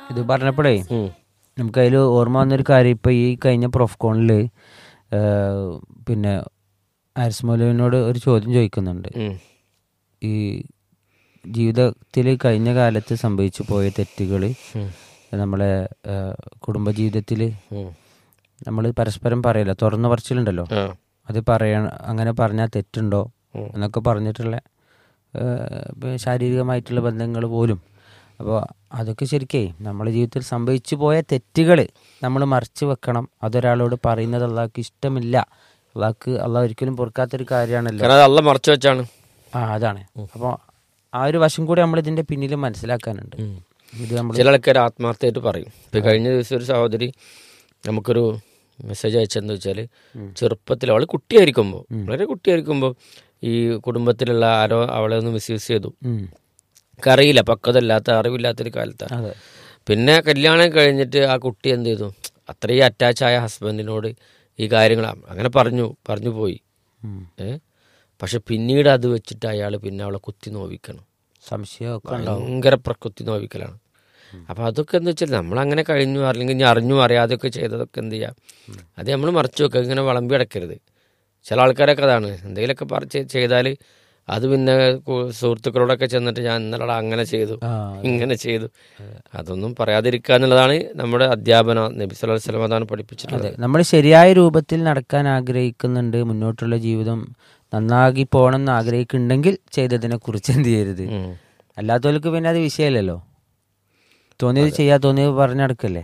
ഇത് പറഞ്ഞപ്പോഴേ ഉം. നമുക്ക് അതിൽ ഓർമ്മ വന്നൊരു കാര്യം ഇപ്പോൾ ഈ കഴിഞ്ഞ പ്രൊഫ്കോണിൽ പിന്നെ ആരിസ് മൗലവിനോട് ഒരു ചോദ്യം ചോദിക്കുന്നുണ്ട് ഉം. ഈ ജീവിതത്തിൽ കഴിഞ്ഞ കാലത്ത് സംഭവിച്ചു പോയ തെറ്റുകൾ ഉം. നമ്മളെ കുടുംബജീവിതത്തിൽ ഉം. നമ്മൾ പരസ്പരം പറയില്ല തുറന്നു പറച്ചിലുണ്ടല്ലോ ആ. അത് പറയ അങ്ങനെ പറഞ്ഞാൽ തെറ്റുണ്ടോ ഉം. എന്നൊക്കെ പറഞ്ഞിട്ടുള്ള ഏഹ്, ഇപ്പൊ ശാരീരികമായിട്ടുള്ള ബന്ധങ്ങൾ പോലും അപ്പോൾ അതൊക്കെ ശരിക്കേ നമ്മുടെ ജീവിതത്തിൽ സംഭവിച്ചു പോയ തെറ്റുകൾ നമ്മൾ മറച്ചു വെക്കണം അതൊരാളോട് പറയുന്നത് അള്ളാഹ്ക്ക് ഇഷ്ടമില്ല അള്ളാഹ്ക്ക് അള്ളാഹ് ഒരിക്കലും പൊറുക്കാത്തൊരു കാര്യമാണല്ലോ കാരണം അത് അല്ല മറച്ചു വെച്ചാണ് ആ അതാണ് അപ്പോൾ ആ ഒരു വശം കൂടി നമ്മൾ ഇതിന്റെ പിന്നിൽ മനസ്സിലാക്കാനുണ്ട് ഇത് നമ്മൾ ചില ആൾക്കാർ ആത്മാർത്ഥമായിട്ട് പറയും ഇപ്പൊ കഴിഞ്ഞ ദിവസം ഒരു സഹോദരി നമുക്കൊരു മെസ്സേജ് അയച്ചെന്ന് വെച്ചാൽ ചെറുപ്പത്തിൽ അവൾ കുട്ടിയായിരിക്കുമ്പോൾ വളരെ കുട്ടിയായിരിക്കുമ്പോൾ ഈ കുടുംബത്തിലുള്ള ആരോ അവളെ ഒന്ന് മിസ്യൂസ് ചെയ്തു ഉം. അറിയില്ല പക്വതല്ലാത്ത അറിവില്ലാത്തൊരു കാലത്താണ് അതെ പിന്നെ കല്യാണം കഴിഞ്ഞിട്ട് ആ കുട്ടി എന്ത് ചെയ്തു അത്രയും അറ്റാച്ച് ആയ ഹസ്ബൻഡിനോട് ഈ കാര്യങ്ങൾ അങ്ങനെ പറഞ്ഞു പറഞ്ഞു പോയി ഉം. ഏ പക്ഷെ പിന്നീട് അത് വെച്ചിട്ട് അയാൾ പിന്നെ അവളെ കുത്തി നോവിക്കണം സംശയമൊക്കെ ഉണ്ടാവും ഭയങ്കര പ്രകൃതി നോവിക്കലാണ് അപ്പൊ അതൊക്കെ എന്ന് വെച്ചാൽ നമ്മൾ അങ്ങനെ കഴിഞ്ഞു അല്ലെങ്കിൽ ഇനി അറിഞ്ഞു അറിയാതെയൊക്കെ ചെയ്തതൊക്കെ എന്ത് ചെയ്യാം അത് നമ്മൾ മറച്ചു വെക്കുക ഇങ്ങനെ വിളമ്പി അടക്കരുത് ചില ആൾക്കാരൊക്കെ അതാണ് എന്തെങ്കിലുമൊക്കെ പറ ചെയ്താൽ അത് പിന്നെ കു- സുഹൃത്തുക്കളോടൊക്കെ ചെന്നിട്ട് ഞാൻ ഇന്നലെ അങ്ങനെ ചെയ്തു ആ ഇങ്ങനെ ചെയ്തു അതൊന്നും പറയാതിരിക്കുക എന്നുള്ളതാണ് നമ്മുടെ അധ്യാപന നബി സല്ലല്ലാഹു അലൈഹി വസല്ലം അതാണ് പഠിപ്പിച്ചിട്ടുള്ളത് അതെ നമ്മൾ ശരിയായ രൂപത്തിൽ നടക്കാൻ ആഗ്രഹിക്കുന്നുണ്ട് മുന്നോട്ടുള്ള ജീവിതം നന്നാക്കി പോകണം എന്ന് ആഗ്രഹിക്കുന്നുണ്ടെങ്കിൽ ചെയ്തതിനെ കുറിച്ച് എന്ത് ചെയ്യരുത് ഉം. അല്ലാത്തവർക്ക് പിന്നെ അത് വിഷയമല്ലല്ലോ തോന്നിയത് ചെയ്യാ തോന്നിയത് പറഞ്ഞടക്കല്ലേ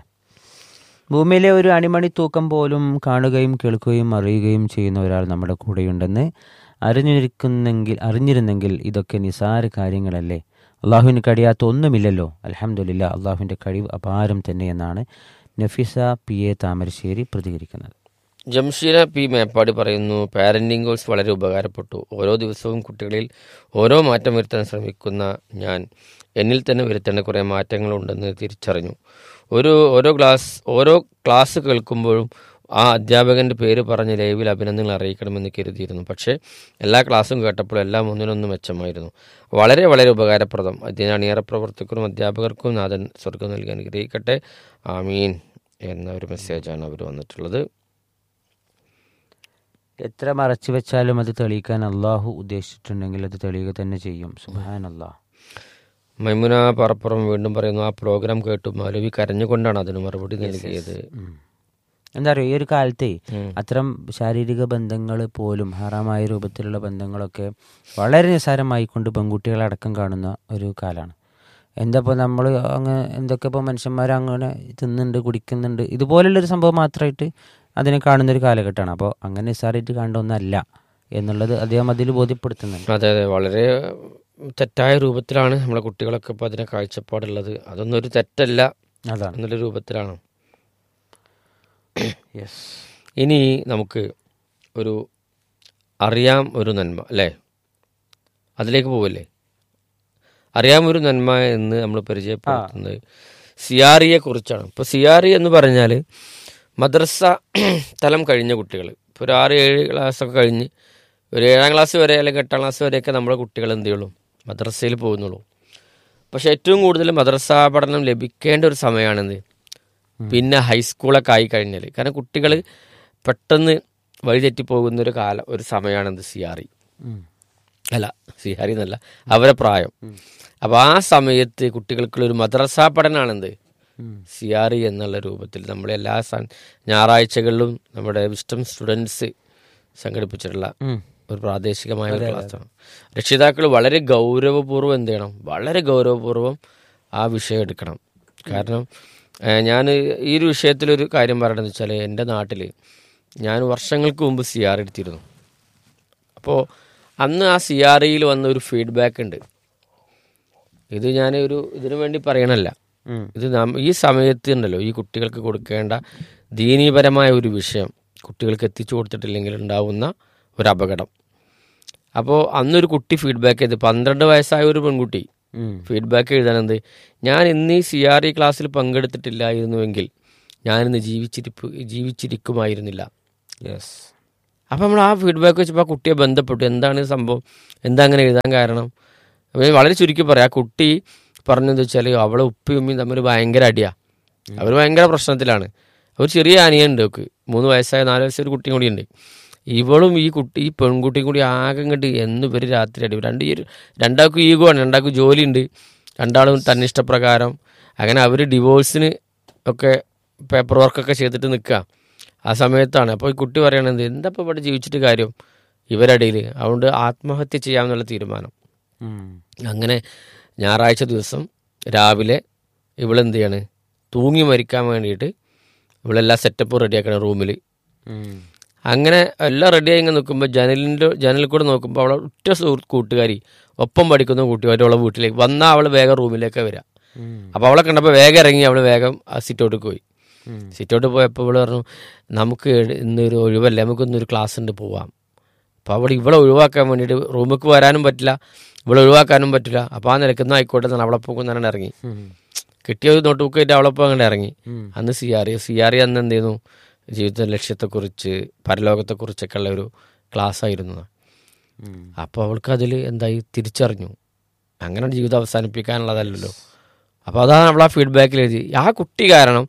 ഭൂമിയിലെ ഒരു അണിമണി തൂക്കം പോലും കാണുകയും കേൾക്കുകയും അറിയുകയും ചെയ്യുന്ന ഒരാൾ നമ്മുടെ കൂടെയുണ്ടെന്ന് അറിഞ്ഞിരിക്കുന്നെങ്കിൽ അറിഞ്ഞിരുന്നെങ്കിൽ ഇതൊക്കെ നിസാര കാര്യങ്ങളല്ലേ അള്ളാഹുവിന് കഴിയാത്ത ഒന്നുമില്ലല്ലോ അലഹമുല്ല അള്ളാഹുവിൻ്റെ കഴിവ് അപാരം തന്നെയെന്നാണ് നഫീസ പി എ താമരശ്ശേരി പ്രതികരിക്കുന്നത് ജംഷീര പി മേപ്പാടി പറയുന്നു പാരന്റിംഗ് കോഴ്സ് വളരെ ഉപകാരപ്പെട്ടു ഓരോ ദിവസവും കുട്ടികളിൽ ഓരോ മാറ്റം വരുത്താൻ ശ്രമിക്കുന്ന ഞാൻ എന്നിൽ തന്നെ വരുത്തേണ്ട കുറേ മാറ്റങ്ങളുണ്ടെന്ന് തിരിച്ചറിഞ്ഞു ഒരു ഓരോ ക്ലാസ് ഓരോ ക്ലാസ് കേൾക്കുമ്പോഴും ആ അധ്യാപകന്റെ പേര് പറഞ്ഞ് ലൈവിൽ അഭിനന്ദനങ്ങൾ അറിയിക്കണമെന്ന് കരുതിയിരുന്നു പക്ഷേ എല്ലാ ക്ലാസ്സും കേട്ടപ്പോൾ എല്ലാം ഒന്നിനൊന്നും മെച്ചമായിരുന്നു വളരെ വളരെ ഉപകാരപ്രദം അതിന് അണിയറ പ്രവർത്തകർക്കും അധ്യാപകർക്കും നാഥൻ സ്വർഗം നൽകി അനുഗ്രഹിക്കട്ടെ ആമീൻ എന്ന ഒരു മെസ്സേജാണ് അവർ വന്നിട്ടുള്ളത് എത്ര മറച്ചു വെച്ചാലും അത് തെളിയിക്കാൻ അള്ളാഹു ഉദ്ദേശിച്ചിട്ടുണ്ടെങ്കിൽ അത് തെളിയുക തന്നെ ചെയ്യും സുഹാൻ അള്ളാഹ് മൈമുന പറപ്പുറം വീണ്ടും പറയുന്നു ആ പ്രോഗ്രാം കേട്ടു മൗലവി കരഞ്ഞുകൊണ്ടാണ് അതിന് മറുപടി നൽകിയത് എന്താ പറയുക ഈ ഒരു കാലത്തെ ഉം. അത്തരം ശാരീരിക ബന്ധങ്ങൾ പോലും ഹറാമായ രൂപത്തിലുള്ള ബന്ധങ്ങളൊക്കെ വളരെ നിസ്സാരമായിക്കൊണ്ട് പെൺകുട്ടികളടക്കം കാണുന്ന ഒരു കാലമാണ് എന്താ ഇപ്പോൾ നമ്മൾ അങ്ങ് എന്തൊക്കെ ഇപ്പോൾ മനുഷ്യന്മാർ അങ്ങനെ തിന്നുന്നുണ്ട് കുടിക്കുന്നുണ്ട് ഇതുപോലുള്ളൊരു സംഭവം മാത്രമായിട്ട് അതിനെ കാണുന്ന ഒരു കാലഘട്ടമാണ് അപ്പോൾ അങ്ങനെ നിസ്സാരമായിട്ട് കാണേണ്ട ഒന്നല്ല എന്നുള്ളത് അദ്ദേഹം അതിൽ ബോധ്യപ്പെടുത്തുന്നുണ്ട് അതെ അതെ വളരെ തെറ്റായ രൂപത്തിലാണ് നമ്മളെ കുട്ടികളൊക്കെ ഇപ്പോൾ അതിനെ കാഴ്ചപ്പാടുള്ളത് അതൊന്നും ഒരു തെറ്റല്ല അതാണ് എന്നുള്ള രൂപത്തിലാണ് യെസ് ഇനി നമുക്ക് ഒരു അറിയാം ഒരു നന്മ അല്ലേ അതിലേക്ക് പോവല്ലേ അറിയാം ഒരു നന്മ എന്ന് നമ്മൾ പരിചയപ്പെടുത്തുന്നത് സിയാറിയെ കുറിച്ചാണ് ഇപ്പോൾ സിയാറി എന്ന് പറഞ്ഞാൽ മദ്രസ തലം കഴിഞ്ഞ കുട്ടികൾ ഇപ്പോൾ ഒരു ആറ് ഏഴ് ക്ലാസ്സൊക്കെ കഴിഞ്ഞ് ഒരു ഏഴാം ക്ലാസ് വരെ അല്ലെങ്കിൽ എട്ടാം ക്ലാസ് വരെയൊക്കെ നമ്മുടെ കുട്ടികൾ എന്ത് ചെയ്യുള്ളൂ മദ്രസയിൽ പോകുന്നുള്ളൂ പക്ഷെ ഏറ്റവും കൂടുതൽ മദ്രസ പഠനം ലഭിക്കേണ്ട ഒരു സമയമാണെന്ത് പിന്നെ ഹൈസ്കൂളൊക്കെ ആയി കഴിഞ്ഞാൽ കാരണം കുട്ടികൾ പെട്ടെന്ന് വഴിതെറ്റി പോകുന്ന ഒരു കാലം ഒരു സമയമാണെന്ത് സിയാറി ഉം. അല്ല സിഹാരി എന്നല്ല അവരെ പ്രായം അപ്പോൾ ആ സമയത്ത് കുട്ടികൾക്കുള്ള ഒരു മദ്രസ പഠനമാണെന്ത് ഉം. സിയാറി എന്നുള്ള രൂപത്തിൽ നമ്മൾ എല്ലാ സ- ഞായറാഴ്ചകളിലും നമ്മുടെ വിസ്റ്റം സ്റ്റുഡൻസ് സംഘടിപ്പിച്ചിട്ടുള്ള ഉം. ഒരു പ്രാദേശികമായ ഒരു ക്ലാസ്സാണ് രക്ഷിതാക്കൾ വളരെ ഗൗരവപൂർവ്വം എന്ത് ചെയ്യണം വളരെ ഗൗരവപൂർവ്വം ആ വിഷയം എടുക്കണം കാരണം ഞാൻ ഈ ഒരു വിഷയത്തിലൊരു കാര്യം പറയണമെന്ന് വെച്ചാൽ എൻ്റെ നാട്ടിൽ ഞാൻ വർഷങ്ങൾക്ക് മുമ്പ് സി ആർ എടുത്തിരുന്നു അപ്പോൾ അന്ന് ആ സി ആർ ഇയിൽ വന്ന ഒരു ഫീഡ്ബാക്ക് ഉണ്ട് ഇത് ഞാൻ ഒരു ഇതിനു വേണ്ടി പറയണല്ല ഉം. ഇത് നാം- ഈ സമയത്ത് ഉണ്ടല്ലോ ഈ കുട്ടികൾക്ക് കൊടുക്കേണ്ട ദീനീപരമായ ഒരു വിഷയം കുട്ടികൾക്ക് എത്തിച്ചു കൊടുത്തിട്ടില്ലെങ്കിൽ ഉണ്ടാവുന്ന ഒരു അപകടം അപ്പോൾ അന്നൊരു കുട്ടി ഫീഡ്ബാക്ക് ചെയ്ത് പന്ത്രണ്ട് വയസ്സായ ഒരു പെൺകുട്ടി ഉം. ഫീഡ്ബാക്ക് എഴുതാനെന്ത് ഞാൻ ഇന്ന് ഈ സി ആർ ഇ ക്ലാസ്സിൽ പങ്കെടുത്തിട്ടില്ലായിരുന്നുവെങ്കിൽ ഞാനിന്ന് ജീവിച്ചിരിപ്പ് ജീവിച്ചിരിക്കുമായിരുന്നില്ല യെസ് അപ്പോൾ നമ്മൾ ആ ഫീഡ്ബാക്ക് വെച്ചപ്പോൾ ആ കുട്ടിയെ ബന്ധപ്പെട്ടു എന്താണ് ഈ സംഭവം എന്താ അങ്ങനെ എഴുതാൻ കാരണം അപ്പോൾ ഞാൻ വളരെ ചുരുക്കി പറയാം ആ കുട്ടി പറഞ്ഞെന്ന് വെച്ചാൽ അവളെ ഉപ്പയും ഉമ്മയും തമ്മിൽ ഭയങ്കര അടിയാ അവർ ഭയങ്കര പ്രശ്നത്തിലാണ് അവർ ചെറിയ അനിയുണ്ട് അവർക്ക് മൂന്ന് വയസ്സായ നാല് വയസ്സായ ഒരു കുട്ടിയും കൂടി ഉണ്ട് ഇവളും ഈ കുട്ടി ഈ പെൺകുട്ടിയും കൂടി ആകെ ഇങ്ങോട്ട് എന്ന് പേര് രാത്രി അടി രണ്ട് ഈ ഒരു- രണ്ടാൾക്കും ഈഗോ ആണ് രണ്ടാൾക്കും ജോലിയുണ്ട് രണ്ടാളും തന്നിഷ്ടപ്രകാരം അങ്ങനെ അവർ ഡിവോഴ്സിന് ഒക്കെ പേപ്പർ വർക്കൊക്കെ ചെയ്തിട്ട് നിൽക്കുക ആ സമയത്താണ് അപ്പോൾ ഈ കുട്ടി പറയണത് എന്താ ഇപ്പോൾ ഇവിടെ ജീവിച്ചിട്ട് കാര്യം ഇവരടിയിൽ അതുകൊണ്ട് ആത്മഹത്യ ചെയ്യാമെന്നുള്ള തീരുമാനം ഉം. അങ്ങനെ ഞായറാഴ്ച ദിവസം രാവിലെ ഇവളെന്ത് ചെയ്യാണ് തൂങ്ങി മരിക്കാൻ വേണ്ടിയിട്ട് ഇവളെല്ലാ സെറ്റപ്പും റെഡിയാക്കണം റൂമിൽ ഉം. അങ്ങനെ എല്ലാം റെഡിയായി ഇങ്ങനെ നിൽക്കുമ്പോൾ ജനലിൻ്റെ ജനലിൽ കൂടെ നോക്കുമ്പോൾ അവളെ ഉറ്റ സുഹൃത്ത് കൂട്ടുകാരി ഒപ്പം പഠിക്കുന്ന കൂട്ടുകാരി അവളെ വീട്ടിലേക്ക് വന്നാൽ അവൾ വേഗം റൂമിലേക്ക് വരിക ഉം. അപ്പോൾ അവളെ കണ്ടപ്പോൾ വേഗം ഇറങ്ങി അവൾ വേഗം ആ സിറ്റൗട്ടിൽ പോയി ഉം. സിറ്റൗട്ട് പോയപ്പോൾ ഇവള് പറഞ്ഞു നമുക്ക് എട് ഇന്നൊരു ഒഴിവല്ലേ നമുക്ക് ഇന്നൊരു ക്ലാസ് ഉണ്ട് പോവാം അപ്പോൾ അവിടെ ഇവളെ ഒഴിവാക്കാൻ വേണ്ടിയിട്ട് റൂമിലേക്ക് വരാനും പറ്റില്ല ഇവളെ ഒഴിവാക്കാനും പറ്റില്ല അപ്പോൾ ആ നിലക്കുന്ന ആയിക്കോട്ടെ എന്നാണ് അവളെ പോകുന്ന പറഞ്ഞ് ഇറങ്ങി ഉം. കിട്ടിയ ഒരു നോട്ട് ബുക്ക് ആയിട്ട് അവളൊപ്പം അങ്ങനെ ഇറങ്ങി ഉം. അന്ന് സി ആർ സി ആർ അന്ന് എന്ത് ചെയ്യുന്നു ജീവിത ലക്ഷ്യത്തെക്കുറിച്ച് പരലോകത്തെക്കുറിച്ചൊക്കെ ഉള്ള ഒരു ക്ലാസ് ആയിരുന്നു ഉം. അപ്പോൾ അവൾക്ക് അതിൽ എന്തായി തിരിച്ചറിഞ്ഞു അങ്ങനെ ജീവിതം അവസാനിപ്പിക്കാനുള്ളതല്ലല്ലോ അപ്പോൾ അതാണ് അവൾ ആ ഫീഡ്ബാക്കിൽ എഴുതി ആ കുട്ടി കാരണം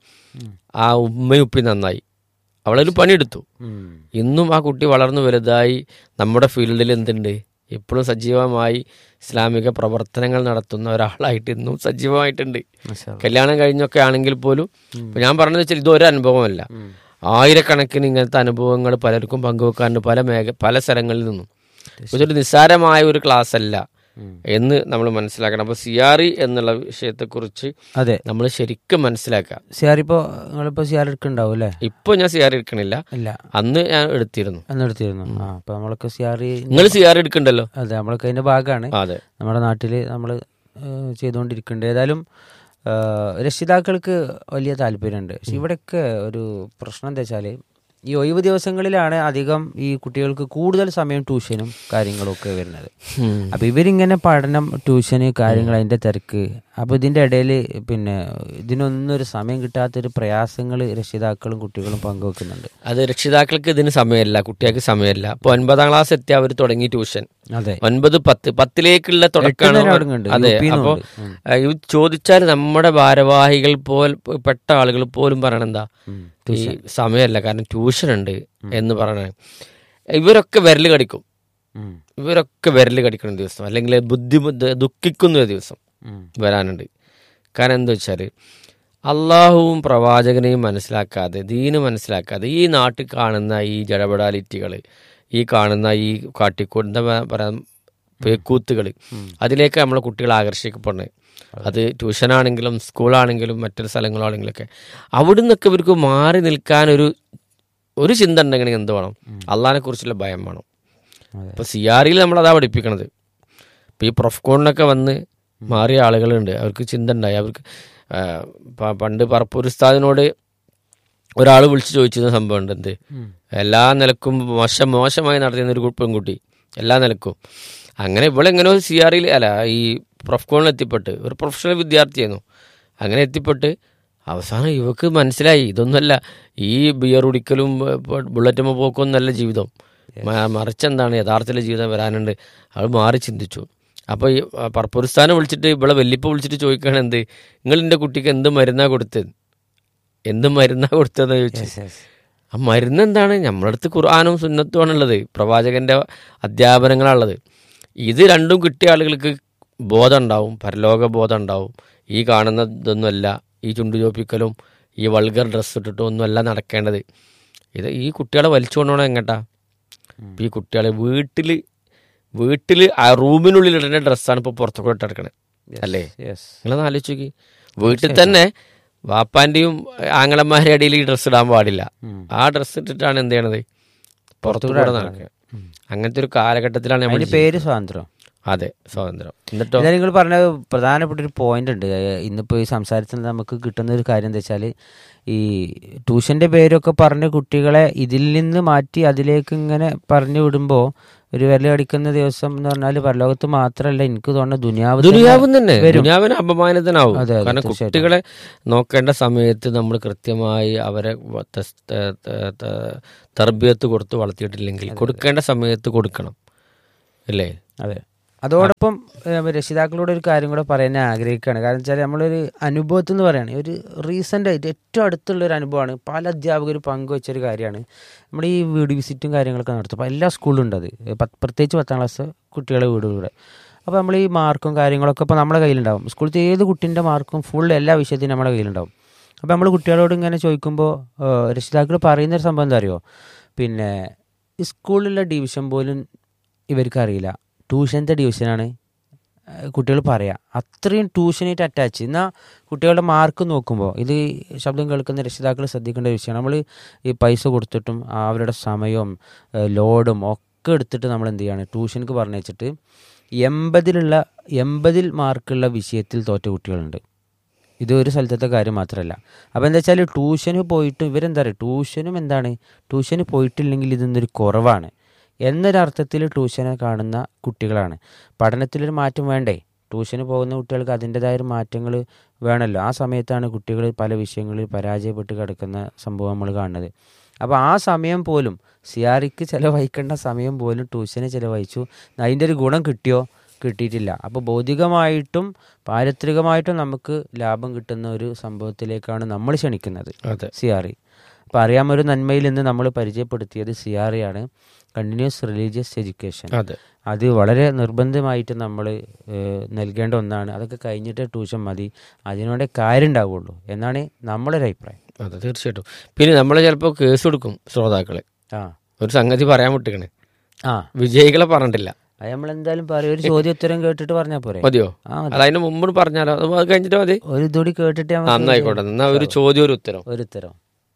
ആ ഉമ്മയും ഉപ്പി നന്നായി അവളൊരു പണിയെടുത്തു ഉം. ഇന്നും ആ കുട്ടി വളർന്നു വലുതായി നമ്മുടെ ഫീൽഡിൽ എന്തുണ്ട് ഇപ്പോഴും സജീവമായി ഇസ്ലാമിക പ്രവർത്തനങ്ങൾ നടത്തുന്ന ഒരാളായിട്ട് ഇന്നും സജീവമായിട്ടുണ്ട് മാഷാ അല്ലാ. കല്യാണം കഴിഞ്ഞൊക്കെ ആണെങ്കിൽ പോലും ഇപ്പൊ ഞാൻ പറഞ്ഞത് വെച്ചാൽ ഇതൊരു അനുഭവമല്ല ഉം. ആയിരക്കണക്കിന് ഇങ്ങനത്തെ അനുഭവങ്ങൾ പലർക്കും പങ്കുവെക്കാറുണ്ട് പല മേഖ പല സ്ഥലങ്ങളിൽ നിന്നും ഇതൊരു നിസ്സാരമായ ഒരു ക്ലാസ് അല്ല ഉം. എന്ന് നമ്മൾ മനസ്സിലാക്കണം അപ്പോൾ സിയാറി എന്നുള്ള വിഷയത്തെക്കുറിച്ച് അതെ നമ്മൾ ശരിക്കും മനസ്സിലാക്കുക സിയാർ ഇപ്പോ നിങ്ങളിപ്പോ സിയാർ എടുക്കണ്ടാവും അല്ലേ ഇപ്പോൾ ഞാൻ സിയാറി എടുക്കണില്ല ഇല്ല അന്ന് ഞാൻ എടുത്തിരുന്നു എന്നെടുത്തിരുന്നു ആ അപ്പൊ നമ്മളൊക്കെ സിയാറി നിങ്ങൾ സിയാറി എടുക്കണ്ടല്ലോ അതെ നമ്മളൊക്കെ അതിന്റെ ഭാഗമാണ് അതെ നമ്മുടെ നാട്ടിൽ നമ്മൾ ചെയ്തുകൊണ്ടിരിക്കുന്നുണ്ട് ഏതായാലും ആ, രക്ഷിതാക്കൾക്ക് വലിയ താല്പര്യമുണ്ട് പക്ഷെ ഇവിടെയൊക്കെ ഒരു പ്രശ്നം എന്താ വെച്ചാൽ ഈ ഒഴിവ് ദിവസങ്ങളിലാണ് അധികം ഈ കുട്ടികൾക്ക് കൂടുതൽ സമയം ട്യൂഷനും കാര്യങ്ങളും ഒക്കെ വരുന്നത് ഉം. അപ്പൊ ഇവരിങ്ങനെ പഠനം ട്യൂഷന് കാര്യങ്ങൾ അതിന്റെ തിരക്ക് അപ്പൊ ഇതിന്റെ ഇടയിൽ പിന്നെ ഇതിനൊന്നും ഒരു സമയം കിട്ടാത്തൊരു പ്രയാസങ്ങൾ രക്ഷിതാക്കളും കുട്ടികളും പങ്കുവെക്കുന്നുണ്ട് അത് രക്ഷിതാക്കൾക്ക് ഇതിന് സമയമില്ല കുട്ടികൾക്ക് സമയമില്ല അപ്പോൾ ഒൻപതാം ക്ലാസ് എത്തി അവർ തുടങ്ങി ട്യൂഷൻ അതെ ഒൻപത് പത്ത് പത്തിലേക്കുള്ള തുടക്കമാണ് എട്ടിന് തുടങ്ങുന്നുണ്ട്. അതെ യു പിന്നും അപ്പോൾ ഉണ്ട്. ഉം. ഇത് ചോദിച്ചാൽ നമ്മുടെ ഭാരവാഹികൾ പോൽ പെട്ട ആളുകൾ പോലും പറയണെന്താ ഉം. ഈ സമയമല്ല കാരണം ട്യൂഷൻ ഉണ്ട് എന്ന് പറയണേ ഇവരൊക്കെ വിരൽ കടിക്കും ഉം. ഇവരൊക്കെ വിരൽ കടിക്കുന്ന ദിവസം അല്ലെങ്കിൽ ബുദ്ധിമുട്ട് ദുഃഖിക്കുന്ന ഒരു ദിവസം ഉം. വരാനുണ്ട് കാരണം എന്താ വെച്ചാൽ അള്ളാഹുവും പ്രവാചകനെയും മനസ്സിലാക്കാതെ ദീന് മനസ്സിലാക്കാതെ ഈ നാട്ടിൽ കാണുന്ന ഈ ജടപടാലിറ്റികൾ ഈ കാണുന്ന ഈ കാട്ടിക്കൂട്ട് എന്താ പറയാ പേക്കൂത്തുകൾ അതിലേക്ക് നമ്മളെ കുട്ടികൾ ആകർഷിക്കപ്പെടുന്നത് അത് ട്യൂഷനാണെങ്കിലും സ്കൂളാണെങ്കിലും മറ്റൊരു സ്ഥലങ്ങളാണെങ്കിലൊക്കെ അവിടെ നിന്നൊക്കെ ഇവർക്ക് മാറി നിൽക്കാൻ ഒരു ഒരു ചിന്ത ഉണ്ടെങ്കിൽ എന്ത് വേണം അള്ളാഹിനെ കുറിച്ചുള്ള ഭയം വേണം അതെ. ഇപ്പോൾ സി ആർ ഇയിൽ നമ്മളതാ പഠിപ്പിക്കണത് ഇപ്പോൾ ഈ പ്രൊഫ്കോണിനൊക്കെ വന്ന് മാറിയ ആളുകളുണ്ട് അവർക്ക് ചിന്ത ഉണ്ടായി അവർക്ക് ആ, പ- പണ്ട് പറപ്പൂർ ഉസ്താദിനോട് ഒരാൾ വിളിച്ച് ചോദിച്ചിരുന്ന സംഭവം ഉണ്ട് എന്ത് ഉം. എല്ലാ നിലക്കും മോശം മോശമായി നടത്തിയിരുന്ന ഒരു കു- പെൺകുട്ടി എല്ലാ നിലക്കും അങ്ങനെ ഇവളെങ്ങനെയോ സി ആർ ഇയിൽ അല്ല ഈ പ്രൊഫ്കോണിൽ എത്തിപ്പെട്ട് ഒരു പ്രൊഫഷണൽ വിദ്യാർത്ഥിയായിരുന്നു അങ്ങനെ എത്തിപ്പെട്ട് അവസാനം ഇവക്ക് മനസ്സിലായി ഇതൊന്നുമല്ല ഈ ബിയർ കുടിക്കലും ബുള്ളറ്റുമ്മ പോക്കൊന്നല്ല ജീവിതം മ- മറിച്ചെന്താണ് യഥാർത്ഥത്തിലെ ജീവിതം വരാനുണ്ട് അവൾ മാറി ചിന്തിച്ചു അപ്പോൾ ഈ പർപ്പുരസ്ഥാനെ വിളിച്ചിട്ട് ഇവിടെ വല്യപ്പ വിളിച്ചിട്ട് ചോദിക്കുകയാണ് എന്ത് നിങ്ങൾ എൻ്റെ കുട്ടിക്ക് എന്ത് മരുന്നാ കൊടുത്തത് എന്ത് മരുന്നാ കൊടുത്തതെന്ന് ചോദിച്ചു Yes, yes. ആ മരുന്ന് എന്താണ് നമ്മളടുത്ത് ഖുർആാനും സുന്നത്തുമാണുള്ളത് പ്രവാചകന്റെ അധ്യാപനങ്ങളാണുള്ളത് ഇത് രണ്ടും കിട്ടിയ ആളുകൾക്ക് ബോധം ഉണ്ടാവും പരലോക ബോധം ഉണ്ടാവും ഈ കാണുന്ന ഇതൊന്നുമല്ല ഈ ചുണ്ടു ചോപ്പിക്കലും ഈ വൾഗർ ഡ്രസ്സ് ഇട്ടിട്ടും ഒന്നുമല്ല നടക്കേണ്ടത് ഇത് ഈ കുട്ടികളെ വലിച്ചു കൊണ്ടുപോകണം എങ്ങട്ടാ ഇപ്പൊ ഈ കുട്ടികളെ വീട്ടിൽ വീട്ടിൽ ആ റൂമിനുള്ളിൽ ഇടുന്ന ഡ്രസ്സാണ് ഇപ്പോൾ പുറത്തു കൂടെ ഇട്ടെടുക്കണത് അല്ലേ Yes. നിങ്ങളൊന്ന് ആലോചിച്ച് നോക്കി വീട്ടിൽ തന്നെ വാപ്പാന്റെയും ആങ്ങളന്മാരുടെ ഇടയിൽ ഈ ഡ്രസ്സ് ഇടാൻ പാടില്ല ഉം. ആ ഡ്രസ്സ് ഇട്ടിട്ടാണ് എന്ത് ചെയ്യണത് പുറത്തു കൂടെ നടക്കുക അങ്ങനത്തെ ഒരു കാലഘട്ടത്തിലാണ് നമ്മൾ അതിന്റെ പേര് സ്വാതന്ത്ര്യം അതെ സ്വാതന്ത്ര്യം എന്നിട്ടോ ഇതാ നിങ്ങൾ പറഞ്ഞ പ്രധാനപ്പെട്ട ഒരു പോയിന്റ് ഉണ്ട് ഏഹ് ഇന്നിപ്പോ ഈ സംസാരത്തിൽ നമുക്ക് കിട്ടുന്ന ഒരു കാര്യം എന്താ വെച്ചാൽ ഈ ട്യൂഷന്റെ പേരൊക്കെ പറഞ്ഞ കുട്ടികളെ ഇതിൽ നിന്ന് മാറ്റി അതിലേക്ക് ഇങ്ങനെ പറഞ്ഞു വിടുമ്പോൾ ഒരു വില അടിക്കുന്ന ദിവസം എന്ന് പറഞ്ഞാൽ പരലോകത്ത് മാത്രമല്ല എനിക്ക് തോന്നുന്ന ദുനിയാവ് തന്നെ ദുനിയാവും തന്നെ വരും. ദുനിയാവിന് അപമാനത്തിനാവും അതെ, അതെ, കാരണം തീർച്ചയായിട്ടും. കുട്ടികളെ നോക്കേണ്ട സമയത്ത് നമ്മൾ കൃത്യമായി അവരെ വ- തസ്- ത- ത- ത- തർബിയത്ത് കൊടുത്ത് വളർത്തിയിട്ടില്ലെങ്കിൽ കൊടുക്കേണ്ട സമയത്ത് കൊടുക്കണം അല്ലേ അതെ അതോടൊപ്പം ഏഹ്, രക്ഷിതാക്കളോട് ഒരു കാര്യം കൂടെ പറയാൻ ഞാൻ ആഗ്രഹിക്കുകയാണ് കാരണം വെച്ചാൽ നമ്മളൊരു അനുഭവത്തിൽ നിന്ന് പറയുകയാണ് ഒരു റീസെൻ്റ് ആയിട്ട് ഏറ്റവും അടുത്തുള്ള ഒരു അനുഭവമാണ് പല അധ്യാപകരും പങ്കുവെച്ചൊരു കാര്യമാണ് നമ്മുടെ ഈ വീട് വിസിറ്റും കാര്യങ്ങളൊക്കെ നടത്തും അപ്പോൾ എല്ലാ സ്കൂളിലും ഉണ്ട് അത് പത്ത് പ്രത്യേകിച്ച് പത്താം ക്ലാസ് കുട്ടികളെ വീടുകളുടെ അപ്പോൾ നമ്മൾ ഈ മാർക്കും കാര്യങ്ങളൊക്കെ ഇപ്പോൾ നമ്മുടെ കയ്യിലുണ്ടാവും സ്കൂളിലത്തെ ഏത് കുട്ടീൻ്റെ മാർക്കും ഫുൾ എല്ലാ വിഷയത്തിനും നമ്മുടെ കയ്യിലുണ്ടാവും അപ്പോൾ നമ്മൾ കുട്ടികളോട് ഇങ്ങനെ ചോദിക്കുമ്പോൾ ഏഹ്, രക്ഷിതാക്കൾ പറയുന്നൊരു സംഭവം എന്താ അറിയോ പിന്നെ ഈ സ്കൂളിലുള്ള ഡിവിഷൻ പോലും ഇവർക്ക് അറിയില്ല ട്യൂഷൻ്റെ ഡിവിഷനാണ് കുട്ടികൾ പറയുക അത്രയും ട്യൂഷനായിട്ട് അറ്റാച്ച് എന്നാൽ കുട്ടികളുടെ മാർക്ക് നോക്കുമ്പോൾ ഇത് ശബ്ദം കേൾക്കുന്ന രക്ഷിതാക്കൾ ശ്രദ്ധിക്കേണ്ട ഒരു വിഷയമാണ് നമ്മൾ ഈ പൈസ കൊടുത്തിട്ടും അവരുടെ സമയവും ഏഹ്, ലോഡും ഒക്കെ എടുത്തിട്ട് നമ്മൾ എന്ത് ചെയ്യാണ് ട്യൂഷനക്ക് പറഞ്ഞു വെച്ചിട്ട് എൺപതിലുള്ള എൺപതിൽ മാർക്കുള്ള വിഷയത്തിൽ തോറ്റ കുട്ടികളുണ്ട് ഇത് ഒരു സ്ഥലത്തെ കാര്യം മാത്രമല്ല അപ്പോൾ എന്താ വെച്ചാൽ ട്യൂഷന് പോയിട്ടും ഇവരെന്താ പറയുക ട്യൂഷനും എന്താണ് ട്യൂഷന് പോയിട്ടില്ലെങ്കിൽ ഇതൊന്നൊരു കുറവാണ് എന്നൊരർത്ഥത്തിൽ ട്യൂഷനെ കാണുന്ന കുട്ടികളാണ് പഠനത്തിലൊരു മാറ്റം വേണ്ടേ ട്യൂഷന് പോകുന്ന കുട്ടികൾക്ക് അതിൻ്റെതായ ഒരു മാറ്റങ്ങൾ വേണമല്ലോ ആ സമയത്താണ് കുട്ടികൾ പല വിഷയങ്ങളിൽ പരാജയപ്പെട്ട് കിടക്കുന്ന സംഭവം നമ്മൾ കാണുന്നത് അപ്പോൾ ആ സമയം പോലും സിയാറിക്ക് ചിലവഴിക്കേണ്ട സമയം പോലും ട്യൂഷന് ചിലവഴിച്ചു അതിൻ്റെ ഒരു ഗുണം കിട്ടിയോ കിട്ടിയിട്ടില്ല അപ്പോൾ ഭൗതികമായിട്ടും പാരിത്രികമായിട്ടും നമുക്ക് ലാഭം കിട്ടുന്ന ഒരു സംഭവത്തിലേക്കാണ് നമ്മൾ ക്ഷണിക്കുന്നത് അതെ സിയാറി അപ്പോൾ അറിയാമൊരു നന്മയിൽ നിന്ന് നമ്മൾ പരിചയപ്പെടുത്തിയത് സിയാറിയാണ് കണ്ടിന്യൂസ് റിലീജിയസ് എഡ്യൂക്കേഷൻ അതെ അത് വളരെ നിർബന്ധമായിട്ട് നമ്മൾ നൽകേണ്ട ഒന്നാണ് അതൊക്കെ കഴിഞ്ഞിട്ട് ട്യൂഷൻ മതി അതിനോടെ കാര്യം ഉണ്ടാവുള്ളൂ എന്നാണ് നമ്മളൊരു അഭിപ്രായം അതെ തീർച്ചയായിട്ടും പിന്നെ നമ്മൾ ചിലപ്പോൾ കേസ് കൊടുക്കും ശ്രോതാക്കളെ ആ ഒരു സംഗതി പറയാൻ വിട്ടിക്കണേ ആ വിജയികളെ പറഞ്ഞിട്ടില്ല അത് നമ്മൾ എന്തായാലും പറയും ഒരു ചോദ്യം ഉത്തരം കേട്ടിട്ട് പറഞ്ഞാൽ പോരെ മതിയോ ആ മതി. അല്ല അതിന് മുമ്പ് പറഞ്ഞാലോ അത് അത് കഴിഞ്ഞിട്ട് മതി ഒരു ഇതുകൂടി കേട്ടിട്ട് ആ, നമുക്ക് എന്നായിക്കോട്ടെ എന്നാ ഒരു ചോദ്യം ഒരു ഉത്തരം ഒരു ഉത്തരം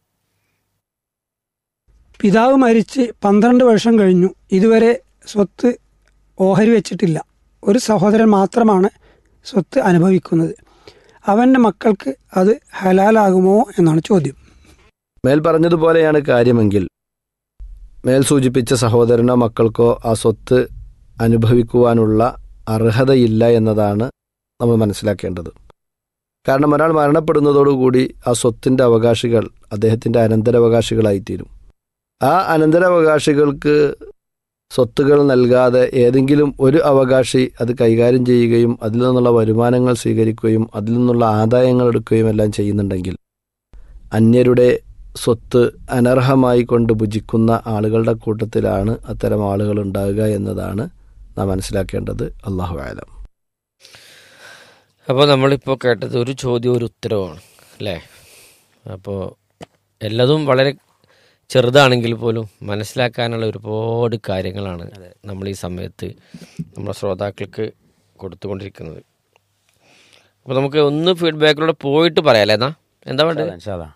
പിതാവ് മരിച്ച് പന്ത്രണ്ട് വർഷം കഴിഞ്ഞു ഇതുവരെ സ്വത്ത് ഓഹരി വെച്ചിട്ടില്ല ഒരു സഹോദരൻ മാത്രമാണ് സ്വത്ത് അനുഭവിക്കുന്നത് അവൻ്റെ മക്കൾക്ക് അത് ഹലാലാകുമോ എന്നാണ് ചോദ്യം മേൽ പറഞ്ഞതുപോലെയാണ് കാര്യമെങ്കിൽ മേൽ സൂചിപ്പിച്ച സഹോദരനോ മക്കൾക്കോ ആ സ്വത്ത് അനുഭവിക്കുവാനുള്ള അർഹതയില്ല എന്നതാണ് നമ്മൾ മനസ്സിലാക്കേണ്ടത് കാരണം ഒരാൾ മരണപ്പെടുന്നതോടുകൂടി ആ സ്വത്തിൻ്റെ അവകാശികൾ അദ്ദേഹത്തിൻ്റെ അനന്തരാവകാശികളായിത്തീരും ആ അനന്തരാവകാശികൾക്ക് സ്വത്തുകൾ നൽകാതെ ഏതെങ്കിലും ഒരു അവകാശി അത് കൈകാര്യം ചെയ്യുകയും അതിൽ നിന്നുള്ള വരുമാനങ്ങൾ സ്വീകരിക്കുകയും അതിൽ നിന്നുള്ള ആദായങ്ങൾ എടുക്കുകയും എല്ലാം ചെയ്യുന്നുണ്ടെങ്കിൽ അന്യരുടെ സ്വത്ത് അനർഹമായി കൊണ്ട് ഭുജിക്കുന്ന ആളുകളുടെ കൂട്ടത്തിലാണ് അത്തരം ആളുകൾ ഉണ്ടാകുക എന്നതാണ് നാം മനസ്സിലാക്കേണ്ടത് അള്ളാഹു ആലം അപ്പോൾ നമ്മളിപ്പോൾ കേട്ടത് ഒരു ചോദ്യം ഒരു ഉത്തരവാണ് അല്ലേ അപ്പോൾ എല്ലാതും വളരെ ചെറുതാണെങ്കിൽ പോലും മനസ്സിലാക്കാനുള്ള ഒരുപാട് കാര്യങ്ങളാണ് നമ്മൾ ഈ സമയത്ത് നമ്മുടെ ശ്രോതാക്കൾക്ക് കൊടുത്തുകൊണ്ടിരിക്കുന്നത് അപ്പോൾ നമുക്ക് ഒന്ന് ഫീഡ്ബാക്കിലൂടെ പോയിട്ട് പറയാല്ലേ എന്നാ എന്താ വേണ്ടത് ഇൻഷാല്ലാ.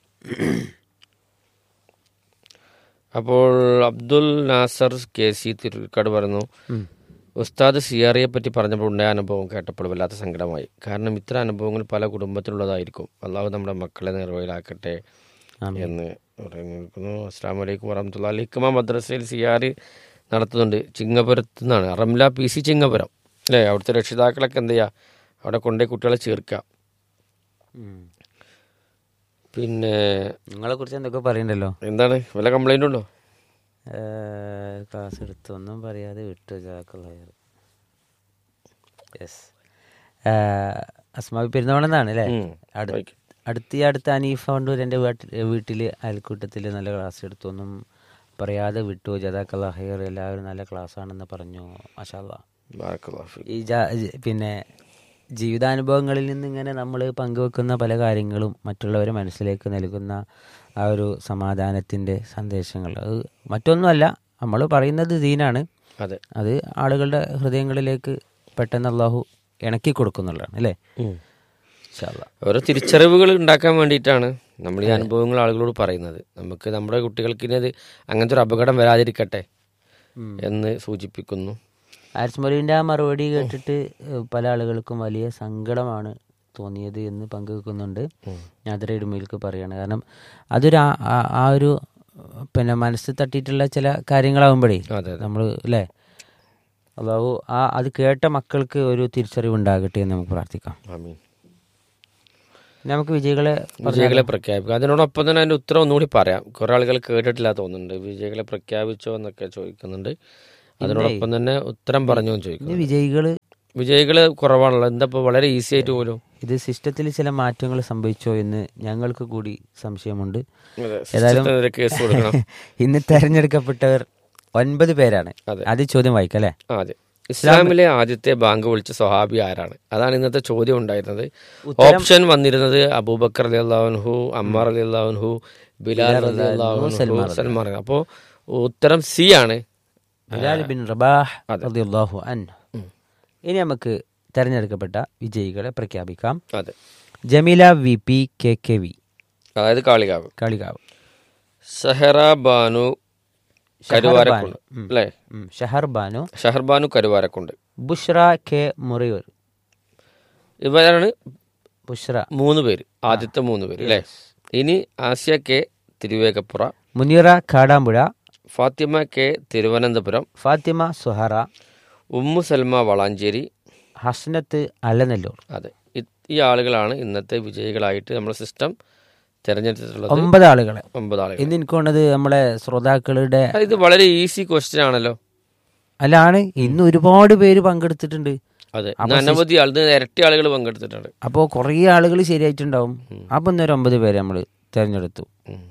അപ്പോൾ അബ്ദുൽ നാസർ കെ സി തിരുക്കാട് പറയുന്നു ഉം. ഉസ്താദ് സിയാറിയെ പറ്റി പറഞ്ഞപ്പോൾ ഉണ്ടായ അനുഭവം കേട്ടപ്പോൾ വല്ലാത്ത സങ്കടമായി കാരണം ഇത്തരം അനുഭവങ്ങൾ പല കുടുംബത്തിലുള്ളതായിരിക്കും അള്ളാഹു നമ്മുടെ മക്കളെ നിർവഹിലാക്കട്ടെ ആമീൻ. എന്ന് പറയുന്നു അസ്സാം വലൈക്കും വറഹമത്തുള്ള അലിക്കുമ മദ്രസയിൽ സിയാറി നടത്തുന്നുണ്ട് ചിങ്ങപുരത്ത് നിന്നാണ് റംല പി സി ചിങ്ങപുരം അല്ലേ അവിടുത്തെ രക്ഷിതാക്കളൊക്കെ എന്ത് ചെയ്യുക അവിടെ കൊണ്ടുപോയി കുട്ടികളെ ചേർക്കുക ഉം. പിന്നെ നിങ്ങളെ കുറിച്ച് എന്തൊക്കെ പറയണ്ടല്ലോ എന്താണ് വല്ല കംപ്ലൈൻ്റ് ഉണ്ടോ ഏഹ്, ക്ലാസ് എടുത്തു ഒന്നും പറയാതെ വിട്ടു ജാക്കുള്ള യെസ് അസ്മാബി പെരുന്നോണെന്നാണ് അല്ലേ ഉം. അടു- ഓക്കെ. അടുത്ത് ഈ അടുത്ത അനീഫ കൊണ്ടൂർ എൻ്റെ വീട്ടിൽ വീട്ടിൽ അയൽക്കൂട്ടത്തിൽ നല്ല ക്ലാസ് എടുത്തു ഒന്നും പറയാതെ വിട്ടു ജദാക്കല്ല ഹെയർ എല്ലാവരും നല്ല ക്ലാസ് ആണെന്ന് പറഞ്ഞു മഷാല്ല ബാറക്കല്ലാഹു ഫീക്ക്. ഈ ജാ- ജ- പിന്നെ ജീവിതാനുഭവങ്ങളിൽ നിന്ന് ഇങ്ങനെ നമ്മൾ പങ്കുവെക്കുന്ന പല കാര്യങ്ങളും മറ്റുള്ളവരെ മനസ്സിലേക്ക് നൽകുന്ന ആ ഒരു സമാധാനത്തിൻ്റെ സന്ദേശങ്ങൾ അത് മറ്റൊന്നുമല്ല നമ്മൾ പറയുന്നത് ദീനാണ് അതെ അത് ആളുകളുടെ ഹൃദയങ്ങളിലേക്ക് പെട്ടെന്ന് അള്ളാഹു ഇണക്കി കൊടുക്കുന്നുള്ളതാണ് അല്ലേ ഉം. ഇൻഷാ അല്ലാ. ഓരോ തിരിച്ചറിവുകൾ ഉണ്ടാക്കാൻ വേണ്ടിയിട്ടാണ് നമ്മൾ ഈ അനുഭവങ്ങൾ ആളുകളോട് പറയുന്നത് നമുക്ക് നമ്മുടെ കുട്ടികൾക്ക് ഇനി അത് അങ്ങനത്തെ ഒരു അപകടം വരാതിരിക്കട്ടെ ഉം. എന്ന് സൂചിപ്പിക്കുന്നു ആരിസ് മൊലീൻ്റെ ആ മറുപടി കേട്ടിട്ട് ഏഹ്, പല ആളുകൾക്കും വലിയ സങ്കടമാണ് തോന്നിയത് എന്ന് പങ്കുവെക്കുന്നുണ്ട് ഞാതിര ഇടുമയിലേക്ക് പറയാണ് കാരണം അതൊരു ആ- ആ- ആ ഒരു പിന്നെ മനസ്സ് തട്ടിയിട്ടുള്ള ചില കാര്യങ്ങളാവുമ്പോഴേ അതെ അതെ നമ്മൾ അല്ലേ അള്ളാഹു ആ അത് കേട്ട മക്കൾക്ക് ഒരു തിരിച്ചറിവ് ഉണ്ടാകട്ടെ എന്ന് നമുക്ക് പ്രാർത്ഥിക്കാം ആമീൻ ഇനി നമുക്ക് വിജയികളെ വിജയികളെ പ്രഖ്യാപിക്കും അതിനോടൊപ്പം തന്നെ അതിന്റെ ഉത്തരം ഒന്നുകൂടി പറയാം കുറെ ആളുകൾ കേട്ടിട്ടില്ല തോന്നുന്നുണ്ട് വിജയികളെ പ്രഖ്യാപിച്ചോ എന്നൊക്കെ ചോദിക്കുന്നുണ്ട് അതിനോടൊപ്പം തന്നെ ഉത്തരം പറഞ്ഞു എന്ന് ഇനി ചോദിക്കുന്നു വിജയികള് വിജയികള് കുറവാണല്ലോ എന്താ ഇപ്പൊ വളരെ ഈസി ആയിട്ട് പോലും ഇത് സിസ്റ്റത്തിൽ ചില മാറ്റങ്ങൾ സംഭവിച്ചോ എന്ന് ഞങ്ങൾക്ക് കൂടി സംശയമുണ്ട് ഏതായാലും സിസ്റ്റത്തിന് ഒരു കേസ് കൊടുക്കണം ഇന്ന് തെരഞ്ഞെടുക്കപ്പെട്ടവർ ഒൻപത് പേരാണ് അതെ. ആദ്യം ചോദ്യം വായിക്കാം അല്ലേ ആ, അതെ ഇസ്ലാമിലെ ആദ്യത്തെ ബാങ്ക് വിളിച്ച സ്വഹാബി ആരാണ് അതാണ് ഇന്നത്തെ ചോദ്യം ഉണ്ടായിരുന്നത് ഓപ്ഷൻ വന്നിരുന്നത് അബൂബക്കർ അലി അള്ളാഹുൻഹു അമ്മാർ അലി അള്ളാഹുൻഹു ബിലാൽ അലി അള്ളാഹുൻഹു സൽമാൻ അപ്പോ ഉത്തരം സി ആണ് ബിലാൽ ബിൻ റബാഹ് റളിയല്ലാഹു അൻഹു ഇനി നമുക്ക് തെരഞ്ഞെടുക്കപ്പെട്ട വിജയികളെ പ്രഖ്യാപിക്കാം അതെ Jameela V P K K V അതായത് കാളികാവ് കാളികാവ് ഷഹറ ബാനു കരുവാരക്കുണ്ട് അല്ലേ ഉം, ഷഹർ ബാനു ഷഹർ ബാനു കരുവാരക്കുണ്ട് ബുഷ്ര കെ മുറിയൂർ ഇവരാണ് ബുഷ്ര മൂന്ന് പേര് ആദ്യത്തെ മൂന്ന് പേര് അല്ലേ ഇനി ആസിയ കെ തിരുവേഗപ്പുറ മുനീറ കാടാമ്പുഴ ഫാത്തിമ കെ തിരുവനന്തപുരം ഫാത്തിമ സുഹറ ഉമ്മു സൽമ വളാഞ്ചേരി ഹസ്നത്ത് അലനല്ലൂർ അതെ ഇത് ഈ ആളുകളാണ് ഇന്നത്തെ വിജയികളായിട്ട് നമ്മുടെ സിസ്റ്റം തിരഞ്ഞെടുത്തിട്ടുള്ളത് ഒമ്പത് ആളുകളെ ഒമ്പത് ആളുകൾ ഇന്ന് എനിക്ക് തോന്നുന്നത് നമ്മളെ ശ്രോതാക്കളുടെ ഇത് വളരെ ഈസി ക്വസ്റ്റ്യൻ ആണല്ലോ അല്ലാണ് ഇന്ന് ഒരുപാട് പേര് പങ്കെടുത്തിട്ടുണ്ട് അതെ ഇന്ന് അനവധി ആൾ ഇന്ന് ഇരട്ടി ആളുകൾ പങ്കെടുത്തിട്ടുണ്ട് അപ്പോൾ കുറേ ആളുകൾ ശരിയായിട്ടുണ്ടാവും അപ്പം ഇന്നൊരു ഒമ്പത് പേര് നമ്മൾ തിരഞ്ഞെടുത്തു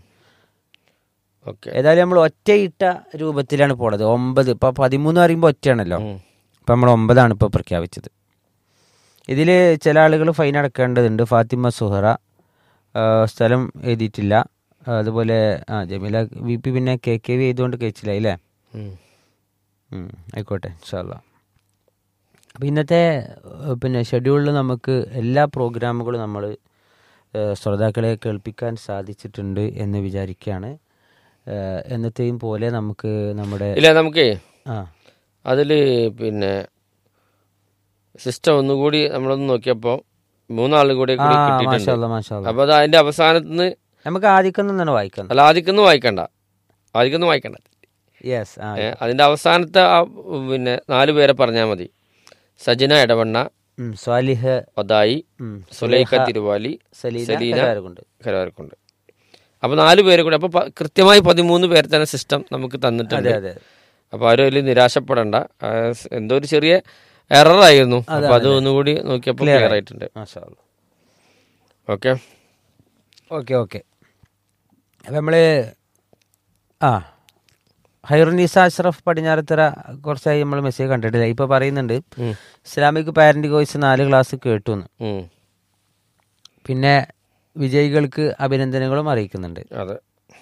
ഓക്കെ ഏതായാലും നമ്മൾ ഒറ്റയിട്ട രൂപത്തിലാണ് പോണത് ഒമ്പത് ഇപ്പം പതിമൂന്ന് പറയുമ്പോൾ ഒറ്റയാണല്ലോ അപ്പം നമ്മൾ ഒമ്പതാണ് ഇപ്പോൾ പ്രഖ്യാപിച്ചത് ഇതിൽ ചില ആളുകൾ ഫൈൻ അടക്കേണ്ടതുണ്ട് ഫാത്തിമ സുഹറ ആ, സ്ഥലം എഴുതിയിട്ടില്ല അതുപോലെ ആ ജമീല വി പി പിന്നെ കെ കെ വി എഴുതുകൊണ്ട് കഴിച്ചില്ല അല്ലേ ഉം, ആയിക്കോട്ടെ ഇൻഷാല്ല അപ്പോൾ ഇന്നത്തെ ഏഹ്, പിന്നെ ഷെഡ്യൂളിൽ നമുക്ക് എല്ലാ പ്രോഗ്രാമുകളും നമ്മൾ ഏഹ്, ശ്രോതാക്കളെ കേൾപ്പിക്കാൻ സാധിച്ചിട്ടുണ്ട് എന്ന് വിചാരിക്കുകയാണ് ഏഹ്, എന്നത്തെയും പോലെ നമുക്ക് നമ്മുടെ ഇല്ല നമുക്ക് ആ അതിൽ പിന്നെ സിസ്റ്റം ഒന്നുകൂടി നമ്മളൊന്ന് നോക്കിയപ്പോൾ മൂന്നാളും കൂടി ആ കൂടി കിട്ടിയിട്ടുണ്ട് മാഷാല്ല മാഷാല്ല അപ്പോൾ അത് അതിന്റെ അവസാനത്ത് നിന്ന് നമുക്ക് ആദ്യക്കൊന്നാണ് വായിക്കുന്നത് അല്ല ആദ്യക്കൊന്നും വായിക്കണ്ട ആദ്യക്കൊന്നും വായിക്കണ്ട യെസ് ആ ഏ, അതിന്റെ അവസാനത്തെ ആ പിന്നെ നാല് പേരെ പറഞ്ഞാൽ മതി സജന ഇടവണ്ണ ഉം, സ്വാലിഹ് ഒതായി ഉം, സുലൈഖ തിരുവാലി സലീന സലീന കരാറുകൊണ്ട് കരവാരക്കുണ്ട് അപ്പോൾ നാല് പേര് കൂടി അപ്പോൾ കൃത്യമായി പതിമൂന്ന് പേര് തന്നെ സിസ്റ്റം നമുക്ക് തന്നിട്ടുണ്ട് അതെ അതെ അപ്പോൾ ആരും അതിൽ നിരാശപ്പെടണ്ട ആ, സ് എന്തോ ഒരു ചെറിയ എറർ ആയിരുന്നു അപ്പോൾ അത് ഒന്നുകൂടി നോക്കിയപ്പോൾ ക്ലിയർ ആയിട്ടുണ്ട് മാഷാല്ല ഓക്കെ ഓക്കെ ഓക്കെ അപ്പം നമ്മൾ ആ ഹൈറുനീസ അഷ്റഫ് പടിഞ്ഞാറത്തറ കുറച്ചായി നമ്മൾ മെസ്സേജ് കണ്ടിട്ടില്ല ഇപ്പോൾ പറയുന്നുണ്ട് ഇസ്ലാമിക് പാരന്റ് കോഴ്സ് നാല് ക്ലാസ് കേട്ടു എന്ന് പിന്നെ വിജയികൾക്ക് അഭിനന്ദനങ്ങളും അറിയിക്കുന്നുണ്ട് അതെ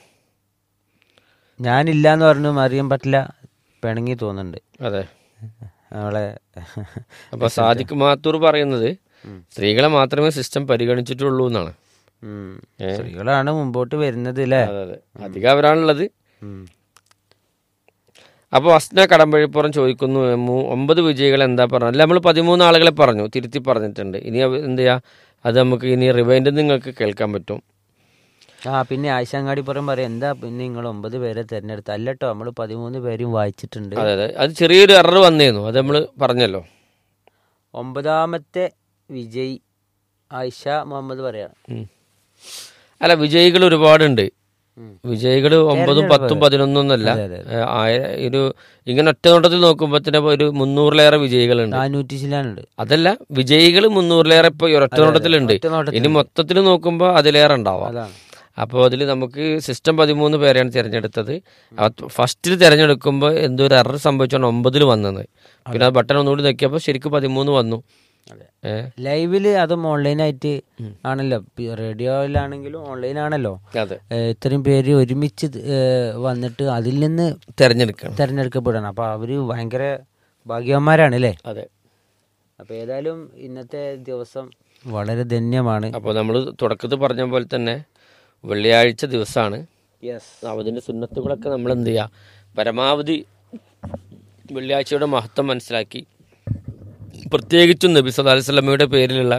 ഞാനില്ല എന്ന് പറഞ്ഞു അറിയാൻ പറ്റില്ല പിണങ്ങി തോന്നുന്നുണ്ട് അതെ നമ്മളെ അപ്പൊ സാദിഖ് മാത്തൂർ പറയുന്നത് സ്ത്രീകളെ മാത്രമേ സിസ്റ്റം പരിഗണിച്ചിട്ടുള്ളൂ എന്നാണ് ഉം. സ്ത്രീകളാണ് മുമ്പോട്ട് വരുന്നത് അല്ലേ അതെ അതെ അധികം അവരാണുള്ളത് ഉം. അപ്പോൾ അസ്ന കടമ്പഴിപ്പുറം ചോദിക്കുന്നു മൂ- ഒമ്പത് വിജയികൾ എന്താ പറഞ്ഞു അല്ല നമ്മൾ പതിമൂന്ന് ആളുകളെ പറഞ്ഞു തിരുത്തി പറഞ്ഞിട്ടുണ്ട് ഇനി അവ- എന്ത് ചെയ്യാ അത് നമുക്ക് ഇനി റിവൈൻഡ് നിങ്ങൾക്ക് കേൾക്കാൻ പറ്റും ആ പിന്നെ ആയിഷങ്ങാടിപ്പുറം പറയും എന്താ പിന്നെ നിങ്ങൾ ഒമ്പത് പേരെ തിരഞ്ഞെടുത്ത അല്ലട്ടോ നമ്മൾ പതിമൂന്ന് പേരും വായിച്ചിട്ടുണ്ട് അതെ അതെ അത് ചെറിയൊരു എറർ വന്നേന്നു അത് നമ്മൾ പറഞ്ഞല്ലോ ഒമ്പതാമത്തെ വിജയ് ആയിഷ മുഹമ്മദ് പറയാം ഉം. അല്ല വിജയികൾ ഒരുപാടുണ്ട് ഉം. വിജയികൾ ഒമ്പതും പത്തും പതിനൊന്നും ഒന്നല്ല അതെ, അതെ. ഏഹ് ആയ- ഒരു ഇങ്ങനെ ഒറ്റ നോട്ടത്തിൽ നോക്കുമ്പോൾ തന്നെ ഒരു മുന്നൂറിലേറെ വിജയികളുണ്ട് നാനൂറ്റി ചില്ലാനുണ്ട് അതല്ല വിജയികൾ മുന്നൂറിലേറെ ഇപ്പൊ ഈ ഒരൊറ്റ നോട്ടത്തിലുണ്ട് ഒറ്റ നോട്ടത്തിൽ ഇനി മൊത്തത്തിൽ നോക്കുമ്പോൾ അതിലേറെ ഉണ്ടാവാം അതാണ് അപ്പോൾ അതിൽ നമുക്ക് സിസ്റ്റം പതിമൂന്ന് പേരെയാണ് തിരഞ്ഞെടുത്തത് ഫസ്റ്റിൽ തിരഞ്ഞെടുക്കുമ്പോൾ എന്തോ ഒരു എറർ സംഭവിച്ചാണ് ഒമ്പതിൽ വന്നത് പിന്നെ ആ ബട്ടൺ ഒന്നുകൂടി നോക്കിയപ്പോൾ ശരിക്കും പതിമൂന്ന് വന്നു അതെ. ഏ ലൈവില് അതും ഓൺലൈനായിട്ട് ആണല്ലോ പി- റേഡിയോയിലാണെങ്കിലും ഓൺലൈൻ ആണല്ലോ അതെ ഏ, ഇത്രയും പേര് ഒരുമിച്ച് ഏ, വന്നിട്ട് അതിൽ നിന്ന് തിരഞ്ഞെടുക്കണം തെരഞ്ഞെടുക്കപ്പെടണം അപ്പൊ അവര് ഭയങ്കര ഭാഗ്യവന്മാരാണ് അല്ലേ അതെ അപ്പൊ ഏതായാലും ഇന്നത്തെ ദിവസം വളരെ ധന്യമാണ് അപ്പോൾ നമ്മൾ തുടക്കത്തിൽ പറഞ്ഞ പോലെ തന്നെ വെള്ളിയാഴ്ച ദിവസമാണ് യെസ് അതിൻ്റെ സുന്നത്തുകളൊക്കെ നമ്മൾ എന്ത് ചെയ്യുക പരമാവധി വെള്ളിയാഴ്ചയുടെ മഹത്വം മനസ്സിലാക്കി പ്രത്യേകിച്ചും നബി സല്ലല്ലാഹു അലൈഹി വസല്ലമയുടെ പേരിലുള്ള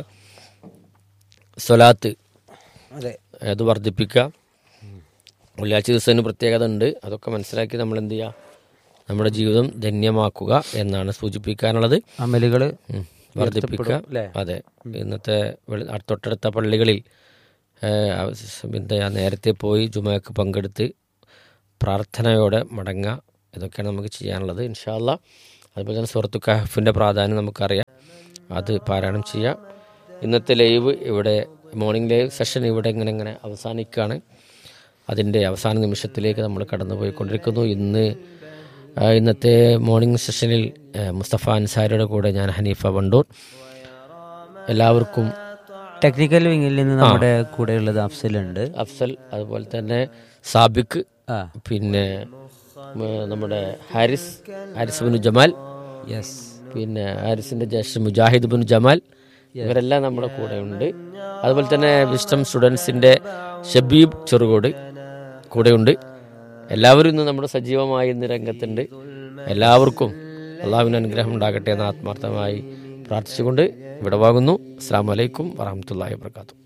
സ്വലാത്ത് അതെ അത് വർദ്ധിപ്പിക്കുക വെള്ളിയാഴ്ച ദിവസത്തിന് പ്രത്യേകത ഉണ്ട് അതൊക്കെ മനസ്സിലാക്കി നമ്മൾ എന്ത് ചെയ്യുക നമ്മുടെ ജീവിതം ധന്യമാക്കുക എന്നാണ് സൂചിപ്പിക്കാനുള്ളത് അമലുകള് ഉം. വർദ്ധിപ്പിക്കുക അല്ലേ? അതെ ഇന്നത്തെ വെളി- അടുത്ത- തൊട്ടടുത്ത പള്ളികളിൽ ഏഹ്, അവ- സ് എന്താ നേരത്തെ പോയി ജുമയ്ക്ക് പങ്കെടുത്ത് പ്രാർത്ഥനയോടെ മടങ്ങുക ഇതൊക്കെയാണ് നമുക്ക് ചെയ്യാനുള്ളത് ഇൻഷാല്ല അതുപോലെ തന്നെ സുഹൃത്തു കഹഫിൻ്റെ പ്രാധാന്യം നമുക്കറിയാം അത് പാരായണം ചെയ്യാം ഇന്നത്തെ ലൈവ് ഇവിടെ മോർണിംഗ് ലൈവ് സെഷൻ ഇവിടെ ഇങ്ങനെ ഇങ്ങനെ അവസാനിക്കുകയാണ് അതിൻ്റെ അവസാന നിമിഷത്തിലേക്ക് നമ്മൾ കടന്നു പോയിക്കൊണ്ടിരിക്കുന്നു ഇന്ന് ആ, ഇന്നത്തെ മോർണിംഗ് സെഷനിൽ ആ, മുസ്തഫ അൻസാരിയുടെ കൂടെ ഞാൻ ഹനീഫ വണ്ടൂർ എല്ലാവർക്കും ടെക്നിക്കൽ വിങ്ങിൽ നിന്ന് നമ്മുടെ കൂടെയുള്ളത് അഫ്സലുണ്ട് അഫ്സൽ അതുപോലെ തന്നെ സാബിക്ക് ആ പിന്നെ ഉം, നമ്മുടെ ഹാരിസ് ഹാരിസ് ബിൻ ജമാൽ യെസ് പിന്നെ ഹാരിസിന്റെ ജ്യേഷ്ഠൻ മുജാഹിദ് ബിൻ ജമാൽ ഇവരെല്ലാം നമ്മുടെ കൂടെ ഉണ്ട് അതുപോലെ തന്നെ വിസ്റ്റം സ്റ്റുഡൻസിന്റെ ഷബീബ് ചെറുകോട് കൂടെയുണ്ട് എല്ലാവരും ഇന്ന് നമ്മുടെ സജീവമായി ഇന്ന് രംഗത്തുണ്ട് എല്ലാവർക്കും അള്ളാഹുവിന് അനുഗ്രഹം ഉണ്ടാകട്ടെ എന്ന് ആത്മാർത്ഥമായി പ്രാർത്ഥിച്ചുകൊണ്ട് ഇവിടെ വാങ്ങുന്നു അസ്സാം വലൈക്കും വറഹമത്തല്ലാ വാത്തു